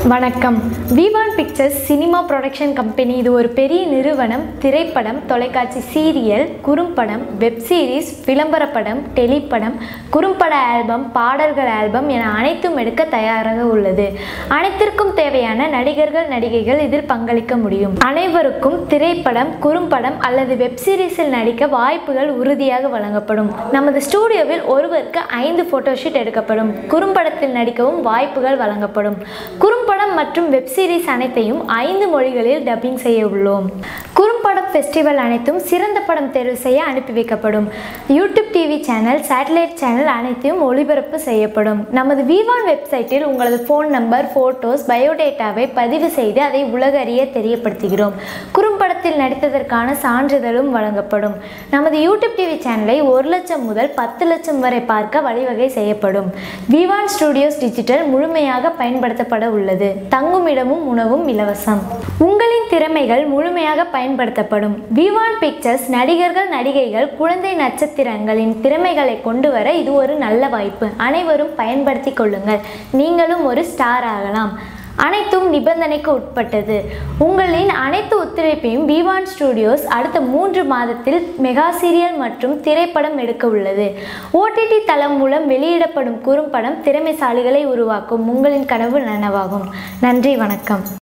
வணக்கம் Vivaan pictures cinema production company இது ஒரு பெரிய நிறுவனம் திரைப்படம் தொலைக்காட்சி சீரியல் குறும்படம் வெப் சீரிஸ் விளம்பர படம் டெலிப்படம் குறும்பட ஆல்பம் பாடல்கள் ஆல்பம் என அனைத்தும் எடுக்க தயாராக உள்ளது அனைத்திற்கும் தேவையான நடிகர்கள் நடிகைகள் இதில் பங்களிக்க முடியும் அனைவருக்கும் திரைப்படம் குறும்படம் அல்லது வெப் சீரிஸில் நடிக்க வாய்ப்புகள் உறுதியாக வழங்கப்படும் நமது ஸ்டூடியோவில் ஒருவருக்கு ஐந்து ஃபோட்டோஷூட் எடுக்கப்படும் குறும்படத்தில் நடிக்கவும் வாய்ப்புகள் வழங்கப்படும் குறும்படம் மற்றும் வெப் சீரிஸ் அனைத்தையும் ஐந்து மொழிகளில் டப்பிங் செய்ய உள்ளோம் குறும்படம் ஃபெஸ்டிவல் அனைத்தும் சிறந்த படம் தேர்வு செய்ய அனுப்பி வைக்கப்படும் YouTube TV channel satellite channel அனைத்தையும் ஒளிபரப்பு செய்யப்படும் நமது விவான் வெப்சைட்டில் உங்களது ஃபோன் நம்பர் ஃபோட்டோஸ் பயோடேட்டாவை பதிவு செய்து அதை உலக அறிய தெரியப்படுத்துகிறோம் குறும்படத்தில் நடித்ததற்கான சான்றிதழும் வழங்கப்படும் நமது யூடியூப் டிவி சேனலை ஒரு லட்சம் முதல் பத்து லட்சம் வரை பார்க்க வழிவகை செய்யப்படும் விவான் ஸ்டுடியோஸ் டிஜிட்டல் முழுமையாக பயன்படுத்தப்பட உள்ளது தங்குமிடமும் உணவும் இலவசம் உங்களின் திறமைகள் முழுமையாக பயன்படுத்தப்படும் விவான் பிக்சர்ஸ் நடிகர்கள் நடிகைகள் குழந்தை நட்சத்திரங்களின் திறமைகளை கொண்டு வர இது ஒரு நல்ல வாய்ப்பு அனைவரும் பயன்படுத்திக் கொள்ளுங்கள் நீங்களும் ஒரு ஸ்டார் ஆகலாம் அனைத்தும் நிபந்தனைக்கு உட்பட்டது உங்களின் அனைத்து ஒத்துழைப்பையும் விவான் ஸ்டுடியோஸ் அடுத்த மூன்று மாதத்தில் மெகா சீரியல் மற்றும் திரைப்படம் எடுக்க உள்ளது ஓடிடி தளம் மூலம் வெளியிடப்படும் குறும்படம் திறமைசாலிகளை உருவாக்கும் உங்களின் கனவு நனவாகும் நன்றி வணக்கம்